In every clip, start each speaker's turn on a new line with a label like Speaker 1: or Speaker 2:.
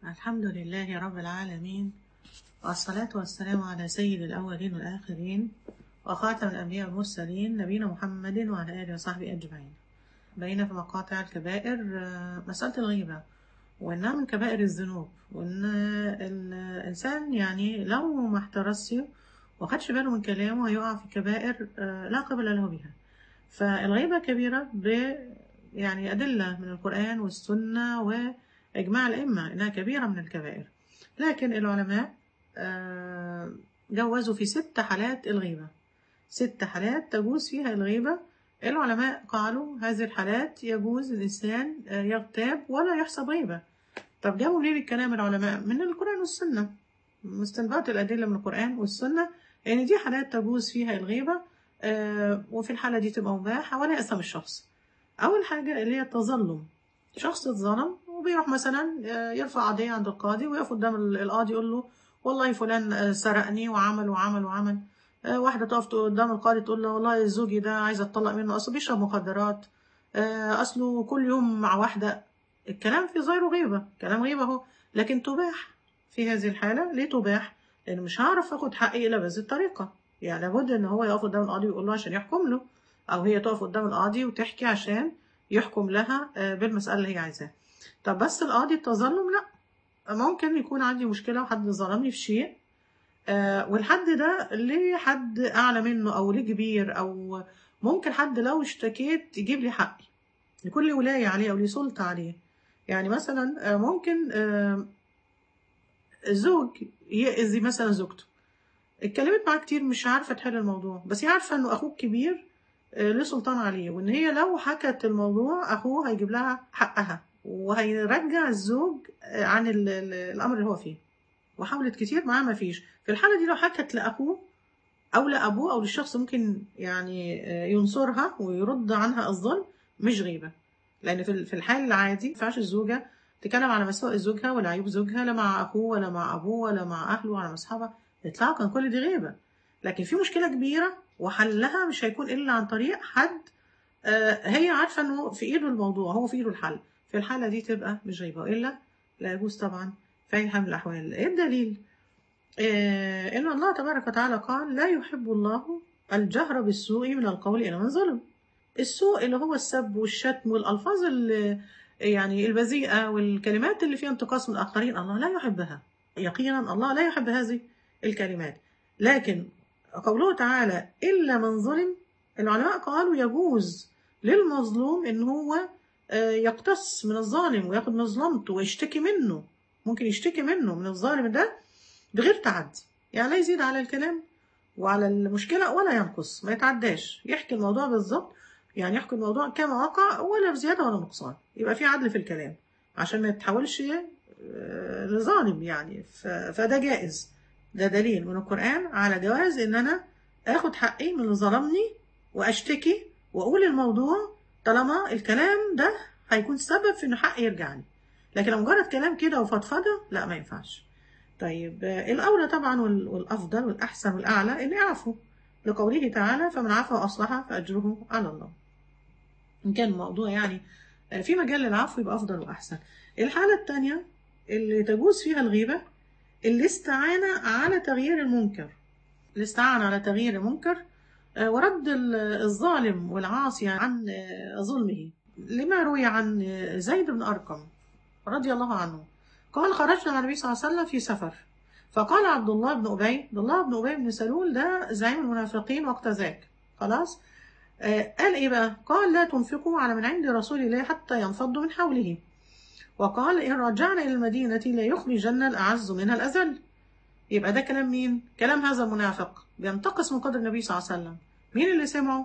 Speaker 1: الحمد لله رب العالمين والصلاة والسلام على سيد الأولين والآخرين وخاتم الأنبياء والمرسلين نبينا محمد وعلى آله وصحبه أجمعين بين في مقاطع الكبائر آه، مسألة الغيبة وإنها من كبائر الذنوب وإن الإنسان يعني لو ما احترسش وخدش باله من كلامه هيقع في كبائر آه، لا قبل له بها فالغيبة كبيرة ب يعني أدلة من القرآن والسنة وإجماع الأئمة إنها كبيرة من الكبائر لكن العلماء آه، جوزوا في ست حالات الغيبة ست حالات تجوز فيها الغيبة العلماء قالوا هذه الحالات يجوز الإنسان آه، يغتاب ولا يحسب غيبة طب جابوا ليه الكلام العلماء من القرآن والسنة مستنبطات الأدلة من القرآن والسنة إن دي حالات تجوز فيها الغيبة آه، وفي الحالة دي تبقى مباحة ولا يأثم الشخص أول حاجة اللي هي التظلم شخص اتظلم وبيروح مثلا آه، يرفع قضية عند القاضي ويقف قدام ال- القاضي يقول له والله فلان آه، سرقني وعمل وعمل وعمل آه، واحدة تقف قدام القاضي تقول له والله زوجي ده عايزة اتطلق منه أصله بيشرب مخدرات آه، أصله كل يوم مع واحدة الكلام في ظاهره غيبة كلام غيبة اهو لكن تباح في هذه الحالة ليه تباح؟ لأن مش هعرف آخد حقي إلا بهذه الطريقة يعني لابد إن هو يقف قدام القاضي ويقول له عشان يحكم له أو هي تقف قدام القاضي وتحكي عشان يحكم لها آه، بالمسألة اللي هي عايزاها طب بس القاضي التظلم لا ممكن يكون عندي مشكلة وحد ظلمني في شيء آه، والحد ده ليه حد أعلى منه أو ليه كبير أو ممكن حد لو اشتكيت يجيب لي حقي يكون لي ولاية عليه أو لي سلطة عليه يعني مثلا آه، ممكن آه، الزوج يأذي مثلا زوجته اتكلمت معاه كتير مش عارفة تحل الموضوع بس هي عارفة انه اخوه الكبير آه، له سلطان عليه وان هي لو حكت الموضوع اخوه هيجيب لها حقها وهيرجع الزوج آه، عن ال- ال- الامر اللي هو فيه وحاولت كتير معاه مفيش في الحالة دي لو حكت لأخوه أو لأبوه أو للشخص ممكن يعني آه، ينصرها ويرد عنها الظلم مش غيبة لأن في ال- في الحال العادي ما ينفعش الزوجة تتكلم على مساوئ زوجها ولا عيوب زوجها لا مع أخوه ولا مع أبوه ولا مع أهله ولا مع أصحابها إطلاقا كل دي غيبة لكن في مشكلة كبيرة وحلها مش هيكون إلا عن طريق حد آه، هي عارفة إنه في إيده الموضوع هو في إيده الحل في الحالة دي تبقى مش غيبة وإلا لا يجوز طبعا في أي حال من الأحوال إيه الدليل؟ آه، إن الله تبارك وتعالى قال لا يحب الله الجهر بالسوء من القول إلى من ظلم السوء اللي هو السب والشتم والألفاظ اللي يعني البذيئة والكلمات اللي فيها انتقاص من الآخرين الله لا يحبها يقينا الله لا يحب هذه الكلمات لكن قوله تعالى إلا من ظلم العلماء قالوا يجوز للمظلوم إن هو آه، يقتص من الظالم وياخد مظلمته ويشتكي منه ممكن يشتكي منه من الظالم ده بغير تعدي يعني لا يزيد على الكلام وعلى المشكلة ولا ينقص ما يتعداش يحكي الموضوع بالظبط يعني يحكي الموضوع كما وقع ولا بزيادة ولا نقصان يبقى في عدل في الكلام عشان ما يتحولش آه، لظالم يعني ف- فده جائز ده دليل من القرآن على جواز إن أنا آخد حقي من اللي ظلمني وأشتكي وأقول الموضوع طالما الكلام ده هيكون سبب في إن حقي يرجع لي لكن لو مجرد كلام كده وفضفضة لا ما ينفعش طيب آه، الأولى طبعا وال- والأفضل والأحسن والأعلى إن يعفو لقوله تعالى فمن عفا وأصلح فأجره على الله إن كان الموضوع يعني آه، في مجال للعفو يبقى أفضل وأحسن الحالة الثانية اللي تجوز فيها الغيبة الاستعانة على تغيير المنكر الاستعانة على تغيير المنكر آه، ورد ال- الظالم والعاصي عن آه، ظلمه لما روي عن آه، زيد بن أرقم رضي الله عنه قال خرجنا مع النبي صلى الله عليه وسلم في سفر فقال عبد الله بن أبي عبد الله بن أبي بن سلول ده زعيم المنافقين وقت ذاك خلاص آه قال إيه بقى قال لا تنفقوا على من عند رسول الله حتى ينفضوا من حوله وقال إن رجعنا إلى المدينة لا يخرجن الأعز منها الأذل يبقى ده كلام مين؟ كلام هذا المنافق بينتقص من قدر النبي صلى الله عليه وسلم مين اللي سمعه؟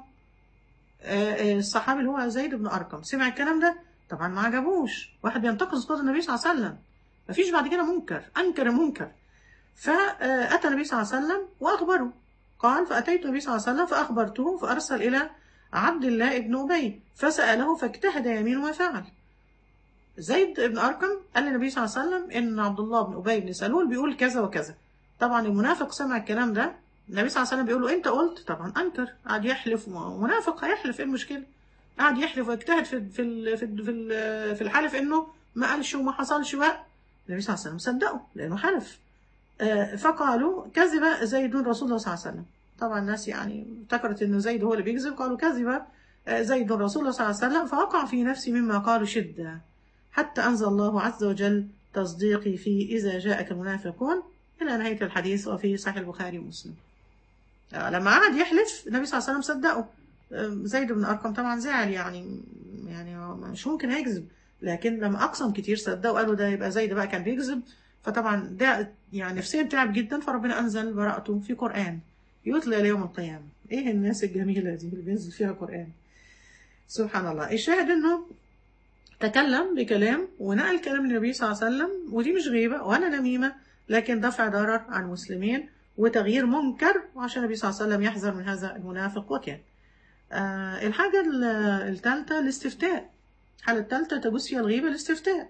Speaker 1: آه، آه، الصحابي اللي هو زيد بن أرقم سمع الكلام ده طبعا ما عجبوش واحد بينتقص قدر النبي صلى الله عليه وسلم مفيش بعد كده منكر أنكر المنكر فأتى النبي صلى الله عليه وسلم وأخبره قال فأتيت النبي صلى الله عليه وسلم فأخبرته فأرسل إلى عبد الله بن أبي فسأله فاجتهد يمينه ما فعل زيد بن أرقم قال للنبي صلى الله عليه وسلم إن عبد الله بن أبي بن سلول بيقول كذا وكذا طبعا المنافق سمع الكلام ده النبي صلى الله عليه وسلم بيقول له أنت قلت طبعا أنكر قعد يحلف منافق هيحلف إيه المشكلة قعد يحلف ويجتهد في في ال- في ال- في ال- في الحلف إنه ما قالش وما حصلش بقى النبي صلى الله عليه وسلم صدقوا لانه حلف آه، فقالوا كذب زيد رسول الله صلى الله عليه وسلم طبعا الناس يعني افتكرت انه زيد هو اللي بيكذب قالوا كذب آه، زيد رسول الله صلى الله عليه وسلم فوقع في نفسي مما قالوا شده حتى انزل الله عز وجل تصديقي في اذا جاءك المنافقون الى نهايه الحديث وفي صحيح البخاري ومسلم آه، لما قعد يحلف النبي صلى الله عليه وسلم صدقه آه، زيد بن ارقم طبعا زعل يعني يعني هو مش ممكن هيكذب لكن لما اقسم كتير صدقوا وقالوا ده يبقى زيد بقى كان بيكذب فطبعا ده يعني نفسيا تعب جدا فربنا انزل براءته في قران يتلى ليوم القيامه ايه الناس الجميله دي اللي بينزل فيها قران سبحان الله الشاهد انه تكلم بكلام ونقل كلام النبي صلى الله عليه وسلم ودي مش غيبه ولا نميمه لكن دفع ضرر عن المسلمين وتغيير منكر وعشان النبي صلى الله عليه وسلم يحذر من هذا المنافق وكان آه الحاجة الثالثة الاستفتاء الحالة الثالثة تجوز فيها الغيبة الاستفتاء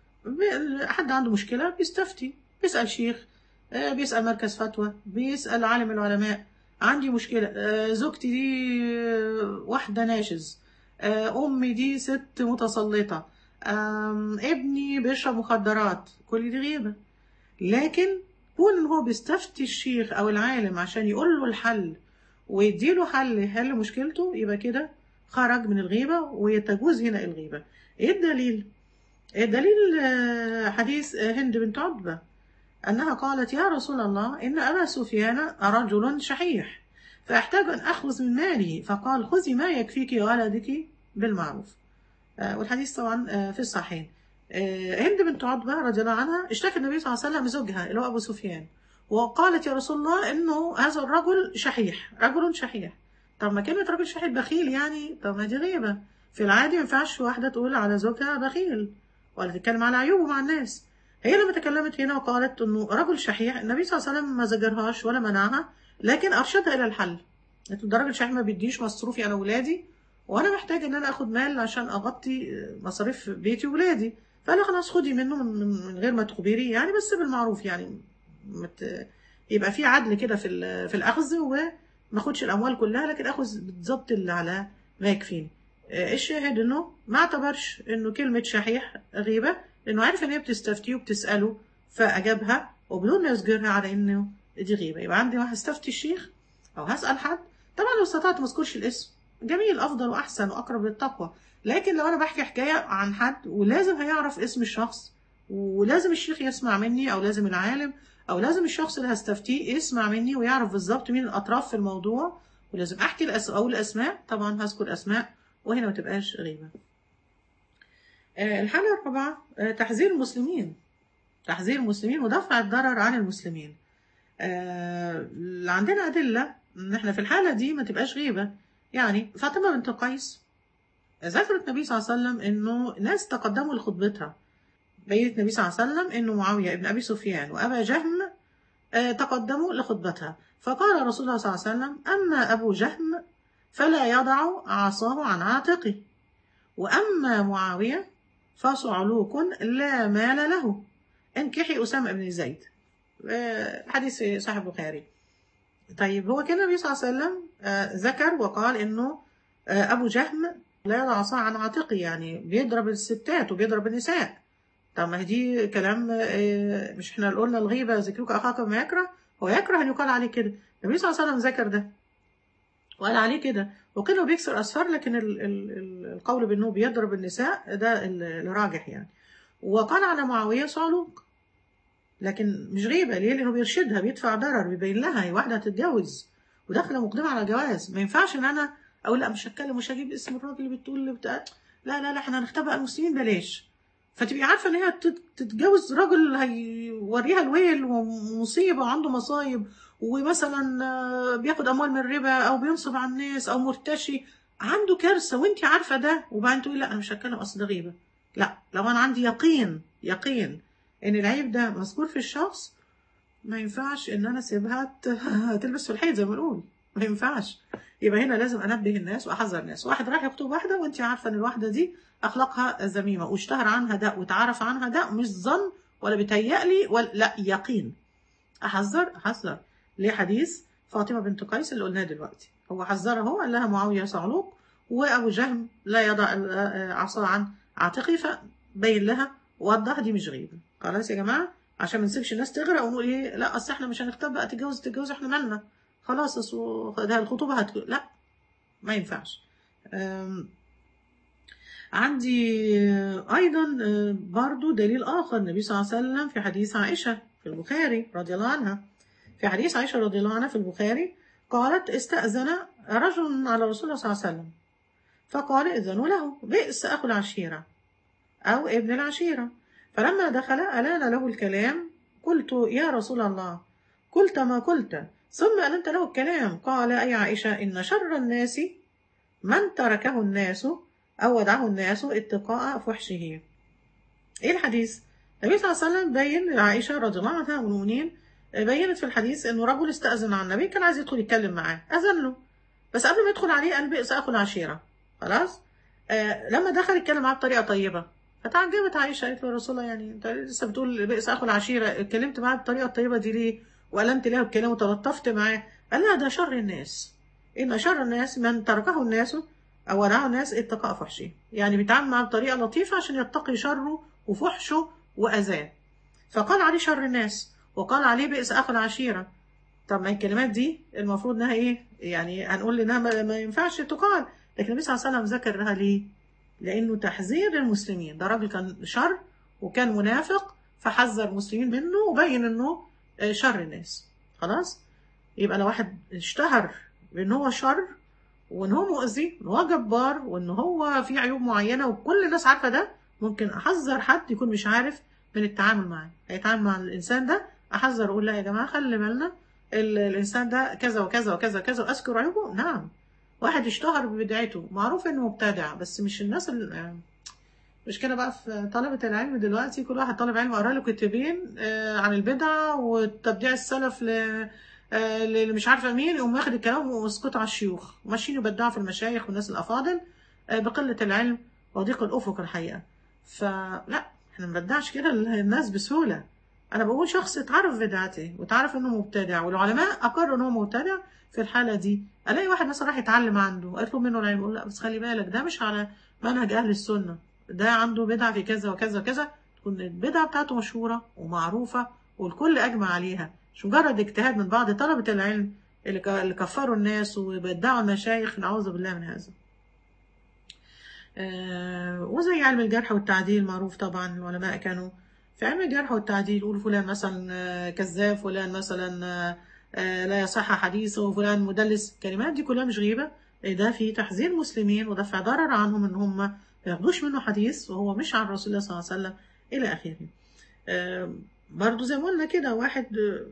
Speaker 1: بي- حد عنده مشكلة بيستفتي بيسأل شيخ آه بيسأل مركز فتوى بيسأل عالم من العلماء عندي مشكلة آه زوجتي دي آه، واحدة ناشز آه أمي دي ست متسلطة آم، ابني بيشرب مخدرات كل دي غيبة لكن كون ان هو بيستفتي الشيخ او العالم عشان يقول له الحل ويديله حل يحل مشكلته يبقى كده خرج من الغيبة ويتجوز هنا الغيبة ايه الدليل الدليل آه، حديث آه، هند بنت عتبة أنها قالت يا رسول الله إن أبا سفيان رجل شحيح فأحتاج أن أخذ من مالي فقال خذي ما يكفيك وولدك بالمعروف آه، والحديث طبعا آه، في الصحيحين آه، هند بنت عتبة رضي الله عنها اشتكى النبي صلى الله عليه وسلم زوجها اللي هو أبو سفيان وقالت يا رسول الله إنه هذا الرجل شحيح رجل شحيح طب ما كلمة رجل شحيح بخيل يعني طب ما دي غيبة في العادي ما ينفعش واحدة تقول على زوجها بخيل ولا تتكلم على عيوبه مع الناس هي لما تكلمت هنا وقالت انه رجل شحيح النبي صلى الله عليه وسلم ما زجرهاش ولا منعها لكن ارشدها الى الحل قالت له ده راجل شحيح ما بيديش مصروفي انا واولادي وانا محتاج ان انا اخد مال عشان اغطي مصاريف بيتي واولادي فقال لها خلاص خدي منه من, من من غير ما تخبري يعني بس بالمعروف يعني مت يبقى في عدل كده في ال- في الاخذ وما اخدش الاموال كلها لكن اخذ بالظبط اللي على ما يكفيني آه، الشاهد انه ما اعتبرش انه كلمه شحيح غيبه لانه عارف ان هي بتستفتيه وبتساله فاجابها وبدون ما يذكرها على انه دي غيبه يبقى عندي واحد استفتي الشيخ او هسال حد طبعا لو استطعت ما اذكرش الاسم جميل افضل واحسن واقرب للتقوى لكن لو انا بحكي حكايه عن حد ولازم هيعرف اسم الشخص ولازم الشيخ يسمع مني او لازم العالم او لازم الشخص اللي هستفتيه يسمع مني ويعرف بالظبط مين الاطراف في الموضوع ولازم احكي الأس... اقول اسماء طبعا هذكر اسماء وهنا ما تبقاش غيبه آه، الحالة الرابعة آه، تحذير المسلمين تحذير المسلمين ودفع الضرر عن المسلمين آه، عندنا أدلة إن إحنا في الحالة دي ما تبقاش غيبة يعني فاطمة بنت قيس ذكرت النبي صلى الله عليه وسلم إنه ناس تقدموا لخطبتها بينت النبي صلى الله عليه وسلم إنه معاوية ابن أبي سفيان وأبا جهم آه، تقدموا لخطبتها فقال رسول الله صلى الله عليه وسلم أما أبو جهم فلا يضع عصاه عن عاتقه وأما معاوية فصعلوك لا مال له انكحي أسامة بن زيد آه، حديث في صحيح البخاري طيب هو كان النبي صلى الله عليه وسلم آه، ذكر وقال انه آه، ابو جهم لا يضع عصا عن عاتقه يعني بيضرب الستات وبيضرب النساء طب ما هي دي كلام آه، مش احنا اللي قلنا الغيبه ذكرك اخاك بما يكره هو يكره ان يقال عليه كده النبي صلى الله عليه وسلم ذكر ده وقال عليه كده وقيل هو بيكسر اسفار لكن ال ال ال القول بانه بيضرب النساء ده ال- الراجح يعني وقال على معاويه صعلوك لكن مش غيبه ليه لانه بيرشدها بيدفع ضرر بيبين لها هي واحده هتتجوز وداخله مقدمه على جواز ما ينفعش ان انا اقول لا مش هتكلم مش هجيب اسم الراجل اللي بتقول اللي بتاع لا لا لا احنا هنختبئ المسلمين بلاش فتبقي عارفه ان هي تت- تتجوز راجل هيوريها الويل ومصيبه وعنده مصايب ومثلا آه، بياخد اموال من الربا او بينصب على الناس او مرتشي عنده كارثه وانت عارفه ده وبعدين تقولي لا انا مش هتكلم اصل ده غيبه لا لو انا عندي يقين يقين ان العيب ده مذكور في الشخص ما ينفعش ان انا اسيبها ت- تلبس في الحيط زي ما بنقول ما ينفعش يبقى هنا لازم انبه الناس واحذر الناس واحد راح يخطب واحده وانت عارفه ان الواحده دي اخلاقها ذميمه واشتهر عنها ده وتعرف عنها ده مش ظن ولا بيتهيألي ولا لا يقين احذر احذر ليه حديث فاطمه بنت قيس اللي قلناه دلوقتي هو حذرها هو قال لها معاويه صعلوك وابو جهم لا يضع ال- عصا عن عاتقه فبين لها وضح دي مش غيبه خلاص يا جماعه عشان ما نسيبش الناس تغرق ونقول ايه لا اصل احنا مش هنختار بقى تتجوز تتجوز احنا مالنا خلاص اصل ده الخطوبه هت لا ما ينفعش أم، عندي آه، ايضا آه، برضو دليل اخر النبي صلى الله عليه وسلم في حديث عائشه في البخاري رضي الله عنها في حديث عائشه رضي الله عنها في البخاري قالت استأذن رجل على رسول الله صلى الله عليه وسلم فقال إذنوا له بئس أخو العشيرة أو ابن العشيرة فلما دخل ألان له الكلام قلت يا رسول الله قلت ما قلت ثم ألنت له الكلام قال أي عائشة إن شر الناس من تركه الناس أو ودعه الناس اتقاء فحشه إيه الحديث؟ النبي صلى الله عليه وسلم بين لعائشة رضي الله عنها أم المؤمنين بينت في الحديث إنه رجل استأذن على النبي كان عايز يدخل يتكلم معاه أذن له بس قبل ما يدخل عليه قال بئس أخو العشيرة خلاص آه لما دخل يتكلم معاه بطريقة طيبة فتعجبت عائشة قالت له يا رسول الله يعني انت لسه بتقول بئس اخو العشيرة اتكلمت معاه بالطريقة الطيبة دي ليه وألمت له الكلام وتلطفت معاه قال لا ده شر الناس إن شر الناس من تركه الناس أو ودعه الناس اتقاء فحشه يعني بيتعامل معاه بطريقة لطيفة عشان يتقي شره وفحشه وأذاه فقال عليه شر الناس وقال عليه بئس أخو العشيرة طب ما الكلمات دي المفروض انها ايه يعني هنقول انها ما, ما ينفعش تقال لكن النبي صلى الله عليه وسلم ذكرها ليه لانه تحذير للمسلمين ده راجل كان شر وكان منافق فحذر المسلمين منه وبين انه شر الناس خلاص يبقى لو واحد اشتهر بان هو شر وان هو مؤذي وان هو جبار وان هو في عيوب معينه وكل الناس عارفه ده ممكن احذر حد يكون مش عارف من التعامل معاه هيتعامل مع الانسان ده احذر اقول لا يا جماعه خلي بالنا الانسان ده كذا وكذا وكذا كذا واذكر عيوبه نعم واحد اشتهر ببدعته معروف انه مبتدع بس مش الناس اللي مش كده بقى في طلبة العلم دلوقتي كل واحد طالب علم قرا له كتابين عن البدع وتبديع السلف ل اللي مش عارفه مين يقوم واخد الكلام ويسقطه على الشيوخ وماشيين يبدعوا في المشايخ والناس الافاضل بقله العلم وضيق الافق الحقيقه فلا احنا ما نبدعش كده الناس بسهوله انا بقول شخص اتعرف بدعته واتعرف انه مبتدع والعلماء اقروا ان هو مبتدع في الحاله دي الاقي واحد مثلا راح يتعلم عنده اطلب منه العلم يقول لا بس خلي بالك ده مش على منهج اهل السنه ده عنده بدعه في كذا وكذا وكذا تكون البدعه بتاعته مشهوره ومعروفه والكل اجمع عليها مش مجرد اجتهاد من بعض طلبه العلم اللي كفروا الناس وبدعوا المشايخ نعوذ بالله من هذا آه وزي علم الجرح والتعديل معروف طبعا العلماء كانوا في علم الجرح والتعديل يقول فلان مثلا كذاب فلان مثلا لا يصح حديثه وفلان مدلس الكلمات دي كلها مش غيبة ده في تحذير المسلمين ودفع ضرر عنهم ان هم ما ياخدوش منه حديث وهو مش عن رسول الله صلى الله عليه وسلم الى اخره برضو زي ما قلنا كده واحد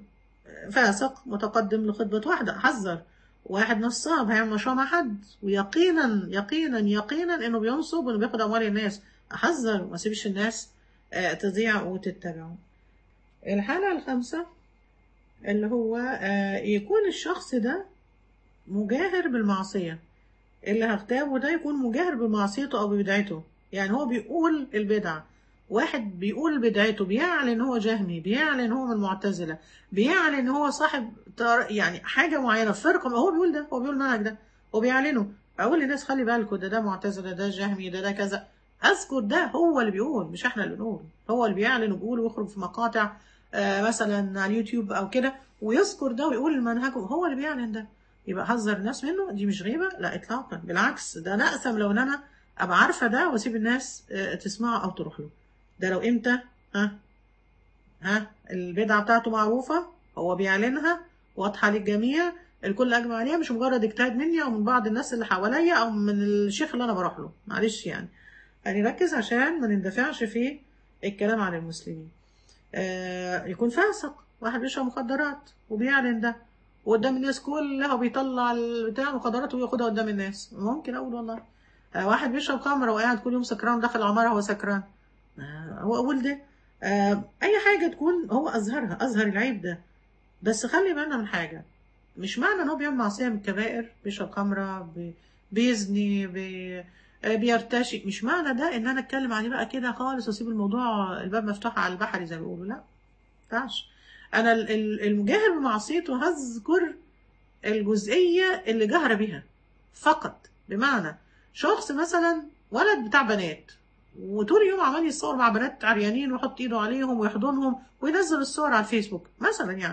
Speaker 1: فاسق متقدم لخطبة واحدة حذر واحد نصاب هيعمل مشروع مع حد ويقينا يقينا يقينا انه بينصب وانه بياخد اموال الناس احذر وما اسيبش الناس تضيع وتتبعه الحالة الخامسة اللي هو يكون الشخص ده مجاهر بالمعصية اللي هغتابه ده يكون مجاهر بمعصيته أو ببدعته يعني هو بيقول البدع واحد بيقول بدعته بيعلن ان هو جهمي بيعلن ان هو من المعتزلة بيعلن ان هو صاحب يعني حاجة معينة فرقة هو بيقول ده هو بيقول المنهج ده وبيعلنه أقول للناس خلي بالكم ده ده معتزلة ده جهمي ده ده كذا اذكر ده هو اللي بيقول مش احنا اللي بنقول هو اللي بيعلن وبيقول ويخرج في مقاطع آه مثلا على اليوتيوب او كده ويذكر ده ويقول المنهج هو اللي بيعلن ده يبقى حذر الناس منه دي مش غيبه لا اطلاقا بالعكس ده انا اقسم لو ان انا ابقى عارفه ده واسيب الناس آه تسمعه او تروح له ده لو امتى ها ها البدعه بتاعته معروفه هو بيعلنها واضحه للجميع الكل اجمع عليها مش مجرد اجتهاد مني او من بعض الناس اللي حواليا او من الشيخ اللي انا بروح له معلش يعني يعني ركز عشان ما نندفعش في الكلام عن المسلمين آه يكون فاسق واحد بيشرب مخدرات وبيعلن ده وقدام الناس كلها وبيطلع بتاع مخدرات وياخدها قدام الناس ممكن اقول والله آه واحد بيشرب خمره وقاعد كل يوم سكران داخل عماره هو سكران آه هو اقول ده آه اي حاجه تكون هو اظهرها اظهر العيب ده بس خلي بالنا من حاجه مش معنى ان هو بيعمل معصيه من الكبائر بيشرب خمره بي بيزني بي بيرتشي مش معنى ده ان انا اتكلم عليه بقى كده خالص واسيب الموضوع الباب مفتوح على البحر زي ما بيقولوا لا ينفعش انا المجاهر بمعصيته هذكر الجزئيه اللي جهر بها فقط بمعنى شخص مثلا ولد بتاع بنات وطول اليوم عمال يتصور مع بنات عريانين ويحط ايده عليهم ويحضنهم وينزل الصور على الفيسبوك مثلا يعني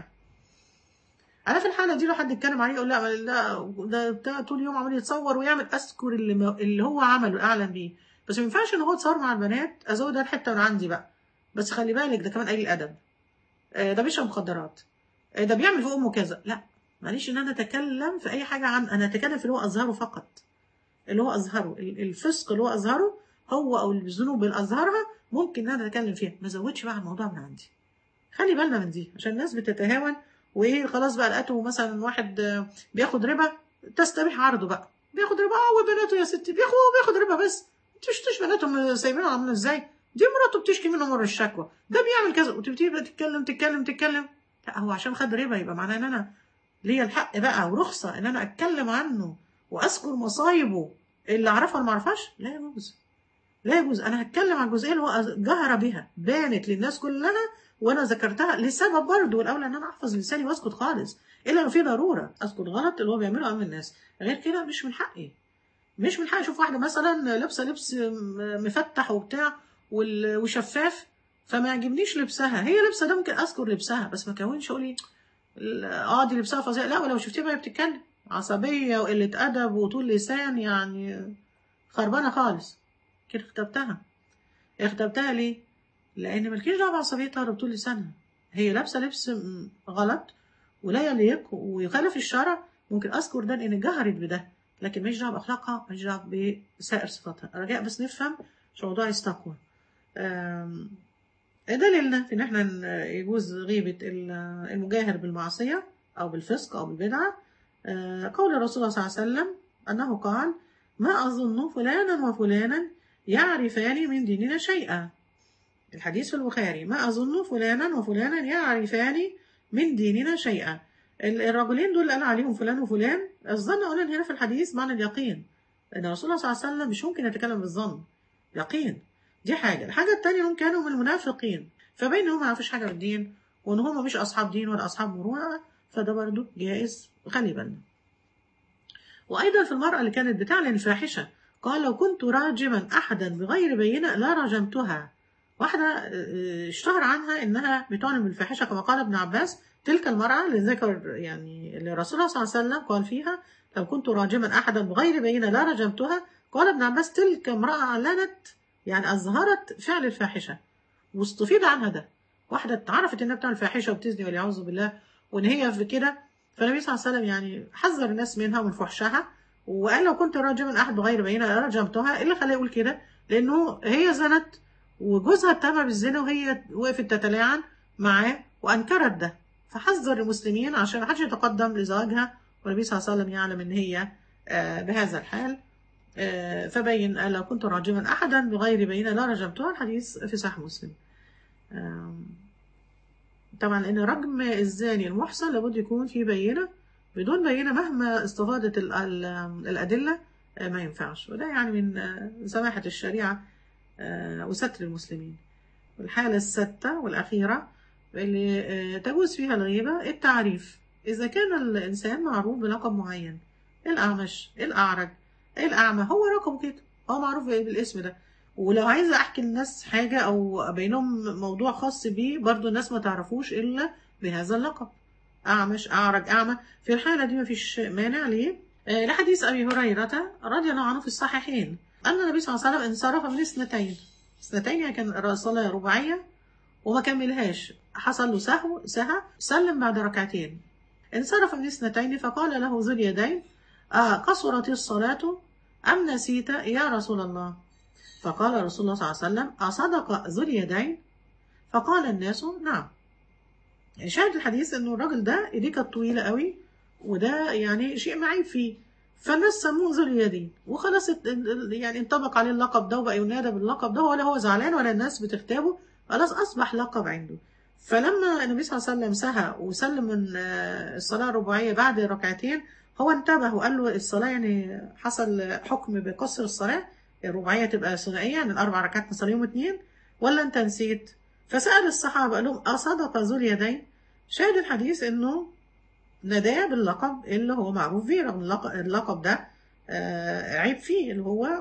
Speaker 1: انا في الحاله دي لو حد اتكلم عليه يقول لا لا ده بتاع طول اليوم عمال يتصور ويعمل اذكر اللي, ما- اللي هو عمله اعلن بيه بس ما ينفعش ان هو يتصور مع البنات ازود الحته من عندي بقى بس خلي بالك ده كمان قليل ادب آه، ده بيشرب مخدرات آه، ده بيعمل في امه كذا لا معلش ان انا اتكلم في اي حاجه عن انا اتكلم في اللي هو اظهره فقط اللي هو اظهره ال- الفسق اللي هو اظهره هو او الذنوب اللي اظهرها ممكن ان انا اتكلم فيها ما ازودش بقى الموضوع من عندي خلي بالنا من دي عشان الناس بتتهاون وايه خلاص بقى لقيته مثلا واحد آه، بياخد ربا تستبيح عرضه بقى بياخد ربا اه وبناته يا ستي بياخد بياخد ربا بس انت مش تشوف بناتهم سايبينه عاملين ازاي دي مراته بتشكي منه مره الشكوى ده بيعمل كذا وتبتدي بقى تتكلم تتكلم تتكلم لا هو عشان خد ربا يبقى معناه ان انا ليا الحق بقى ورخصه ان انا اتكلم عنه واذكر مصايبه اللي اعرفها ولا ما اعرفهاش لا يجوز لا يجوز انا هتكلم عن الجزئيه اللي هو جهر بها بانت للناس كلها وانا ذكرتها لسبب برضه والاولى ان انا احفظ لساني واسكت خالص الا لو في ضروره اسكت غلط اللي هو بيعمله امام الناس غير كده مش من حقي مش من حقي اشوف واحده مثلا لابسه لبس م- مفتح وبتاع وال- وشفاف فما يعجبنيش لبسها هي لابسه ده ممكن اذكر لبسها بس ما كونش اقول ايه اه دي لبسها فظيع لا ولو شفتيها بقى بتتكلم عصبيه وقله ادب وطول لسان يعني خربانه خالص كده اختبتها اختبتها ليه؟ لان مالكيش دعوه بعصبيتها ولا بطول لسانها هي لابسه لبس م- غلط ولا يليق ويخالف الشرع ممكن اذكر ده لان جهرت بده لكن ماليش دعوه باخلاقها ماليش دعوه بسائر صفاتها رجاء بس نفهم عشان موضوع يستقوى آم، دليلنا في ان احنا ن- يجوز غيبه ال- المجاهر بالمعصيه او بالفسق او بالبدعه آه، قول الرسول صلى الله عليه وسلم انه قال ما اظن فلانا وفلانا يعرفان من ديننا شيئا الحديث في البخاري ما أظن فلانا وفلانا يعرفان من ديننا شيئا ال- الرجلين دول اللي قال عليهم فلان وفلان الظن أولا هنا في الحديث معنى اليقين لأن الرسول صلى الله عليه وسلم مش ممكن يتكلم بالظن يقين دي حاجة الحاجة التانية هم كانوا من المنافقين فبين هم ما يعرفوش حاجة في الدين وإن هم مش أصحاب دين ولا أصحاب مروءة فده برضو جائز خلي بالنا وأيضا في المرأة اللي كانت بتعلن الفاحشة قال لو كنت راجما أحدا بغير بينة لا رجمتها واحدة آه، اشتهر عنها إنها بتعلن بالفاحشة كما قال ابن عباس تلك المرأة اللي ذكر يعني اللي الرسول صلى الله عليه وسلم قال فيها لو كنت راجما أحدا بغير بينة لا رجمتها قال ابن عباس تلك امرأة أعلنت يعني أظهرت فعل الفاحشة واستفيد عنها ده واحدة اتعرفت إنها بتعمل فاحشة وبتزني والعياذ بالله وإن هي في كده فالنبي صلى الله عليه وسلم يعني حذر الناس منها ومن فحشها وقال لو كنت راجما أحد بغير بينة لا رجمتها إيه اللي خلاه يقول كده لأنه هي زنت وجوزها اتهم بالزنا وهي وقفت تتلاعن معاه وانكرت ده فحذر المسلمين عشان محدش يتقدم لزواجها والنبي صلى الله عليه وسلم يعلم ان هي آه، بهذا الحال آه، فبين قال لو كنت راجما احدا بغير بينه لا رجمتها الحديث في صحيح مسلم آم، طبعا لان رجم الزاني المحصن لابد يكون في بينه بدون بينه مهما استفادت ال- ال- الادله آه، ما ينفعش وده يعني من آه، سماحه الشريعه آه، وستر المسلمين والحالة الستة والأخيرة اللي آه، تجوز فيها الغيبة التعريف إذا كان الإنسان معروف بلقب معين الأعمش الأعرج الأعمى هو رقم كده هو معروف بالاسم ده ولو عايزة أحكي للناس حاجة أو بينهم موضوع خاص بيه برضو الناس ما تعرفوش إلا بهذا اللقب أعمش أعرج أعمى في الحالة دي مفيش مانع ليه آه، لحديث أبي هريرة رضي الله عنه في الصحيحين أن النبي صلى الله عليه وسلم انصرف من اثنتين اثنتين يعني كان صلاة رباعية وما كملهاش حصل له سهو سهى سلم بعد ركعتين انصرف من اثنتين فقال له ذو اليدين آه قصرت الصلاة أم نسيت يا رسول الله فقال رسول الله صلى الله عليه وسلم أصدق ذو اليدين فقال الناس نعم يعني شاهد الحديث انه الراجل ده ايديه كانت طويله قوي وده يعني شيء معيب فيه فالناس سموه ذو اليدين وخلاص ات- يعني انطبق عليه اللقب ده وبقى ينادى باللقب ده ولا هو زعلان ولا الناس بتغتابه خلاص اصبح لقب عنده فلما النبي صلى الله عليه وسلم سهى وسلم من آه، الصلاه الرباعيه بعد ركعتين هو انتبه وقال له الصلاه يعني حصل حكم بقصر الصلاه الرباعيه تبقى ثنائيه يعني الاربع ركعات نصليهم اتنين ولا انت نسيت فسال الصحابه قال لهم اصدق ذو اليدين شاهد الحديث انه ناداه باللقب اللي هو معروف بيه رغم اللقب, اللقب ده آه، عيب فيه اللي هو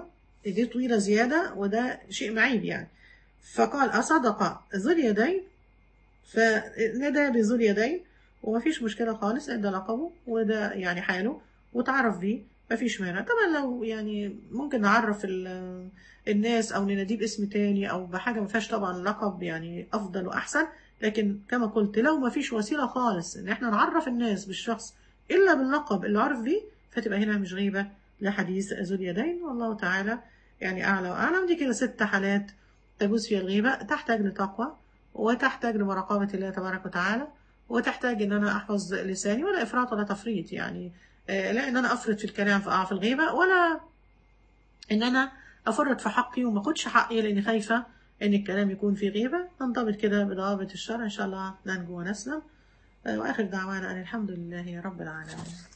Speaker 1: ايديه طويلة زيادة وده شيء معيب يعني فقال أصدق ذو اليدين فنادى بذو اليدين ومفيش مشكلة خالص ده لقبه وده يعني حاله وتعرف بيه مفيش مانع طبعا لو يعني ممكن نعرف ال- الناس او نناديه باسم تاني او بحاجة ما فيهاش طبعا لقب يعني افضل واحسن لكن كما قلت لو ما فيش وسيلة خالص ان احنا نعرف الناس بالشخص الا باللقب اللي عرف بيه فتبقى هنا مش غيبة لحديث ذو اليدين والله تعالى يعني اعلى واعلم دي كده ست حالات تجوز فيها الغيبة تحتاج لتقوى وتحتاج لمراقبة الله تبارك وتعالى وتحتاج ان انا احفظ لساني ولا افراط ولا تفريط يعني آه، لا ان انا افرط في الكلام فاقع في الغيبة ولا ان انا افرط في حقي وما اخدش حقي لاني خايفة ان الكلام يكون فيه غيبة ننضبط كده بضوابط الشرع ان شاء الله ننجو ونسلم آه، واخر دعوانا ان الحمد لله رب العالمين